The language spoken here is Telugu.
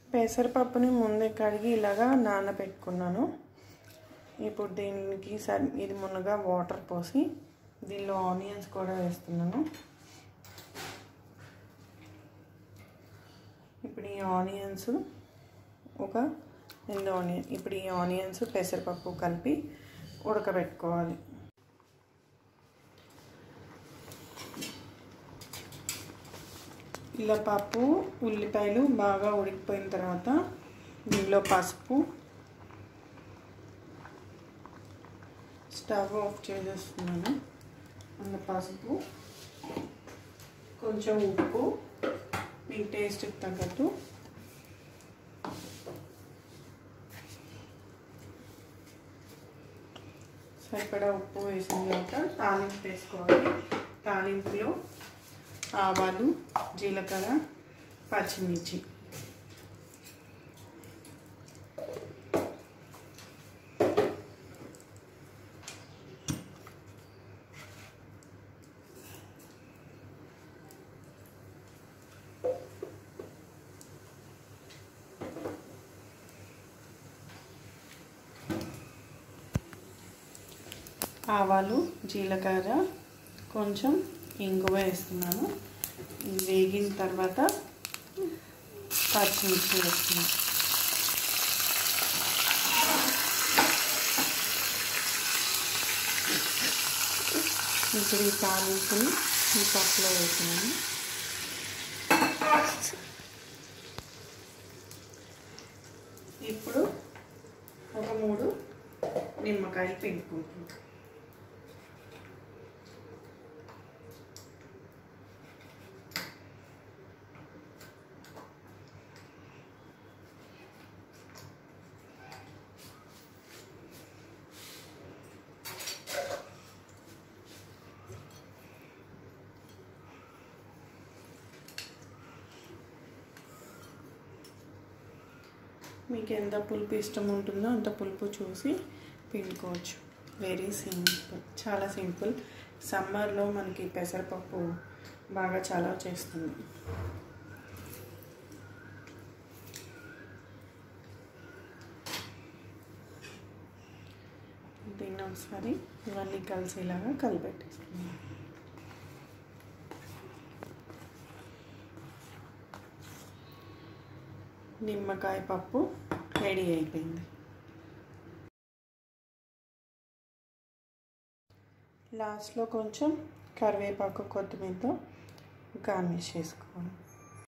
పెసరపప్పుని ముందే కడిగి ఇలాగా నానబెట్టుకున్నాను ఇప్పుడు దీనికి సరి ఇది మునగా వాటర్ పోసి దీనిలో ఆనియన్స్ కూడా వేస్తున్నాను ఇప్పుడు ఈ ఆనియన్స్ ఒక రెండు ఆనియన్ ఇప్పుడు ఈ ఆనియన్స్ పెసరపప్పు కలిపి ఉడకబెట్టుకోవాలి ఇలా పప్పు ఉల్లిపాయలు బాగా ఉడికిపోయిన తర్వాత దీనిలో పసుపు స్టవ్ ఆఫ్ చేసేస్తున్నాను అందులో పసుపు కొంచెం ఉప్పు మీ టేస్ట్కి తగ్గట్టు సరిపడా ఉప్పు వేసిన తర్వాత తాలింపు వేసుకోవాలి తాలింపులో ఆవాలు జీలకర్ర పచ్చిమిర్చి ఆవాలు జీలకర్ర కొంచెం ఇంగువ వేస్తున్నాను ఇది వేగిన తర్వాత పచ్చిమిర్చి వేస్తున్నాను ఇప్పుడు ఈ తాలింపుని ఈ పప్పులో వేసినాను ఇప్పుడు ఒక మూడు నిమ్మకాయలు పిండుకుంటున్నాను మీకు ఎంత పులుపు ఇష్టం ఉంటుందో అంత పులుపు చూసి పిండుకోవచ్చు వెరీ సింపుల్ చాలా సింపుల్ సమ్మర్లో మనకి పెసరపప్పు బాగా చాలా చేస్తుంది దీన్ని ఒకసారి ఇవన్నీ కలిసేలాగా కలిపెట్టేసుకున్నాం నిమ్మకాయ పప్పు రెడీ అయిపోయింది లాస్ట్లో కొంచెం కరివేపాకు కొత్తిమీరతో గార్నిష్ చేసుకోవాలి